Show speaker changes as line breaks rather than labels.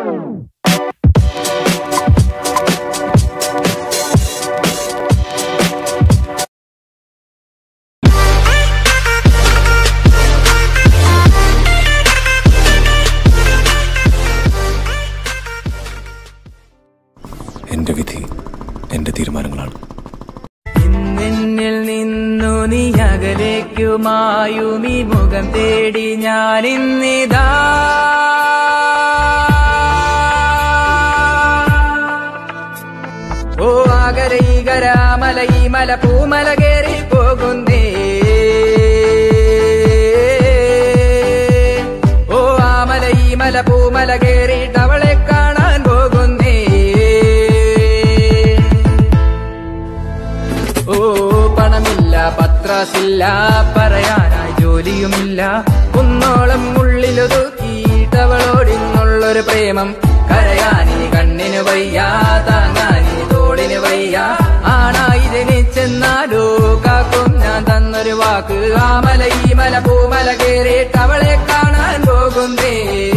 എന്റെ വിധി എന്റെ തീരുമാനങ്ങളാണ്
ഇന്നിൽ നിന്നു നീ അകലേക്കുമായുമീ മുഖം തേടി ഞാൻ ഇന്നിതാ ഓ ആകര ഈ കരാമല ഈ മല പൂമല കേറി പോകുന്നേ ഓ ആമല ഈ മല പൂമല കേറിയിട്ട് അവളെ കാണാൻ പോകുന്നേ ഓ പണമില്ല പത്രാസില്ല പറയാനായി ജോലിയുമില്ല കുന്നോളം ഉള്ളിലൊതുക്കിയിട്ടവളോടിന്നുള്ളൊരു പ്രേമം കരയാനീ കണ്ണിന് വയ്യ താങ്ങാനീ തോളിന് വയ്യ ആണായി ജനിച്ചെന്നാലോ കാക്കും ഞാൻ തന്നൊരു വാക്ക് ആ മല ഈ മല പൂമല കേറിയിട്ട് അവളെ കാണാൻ പോകുന്നേ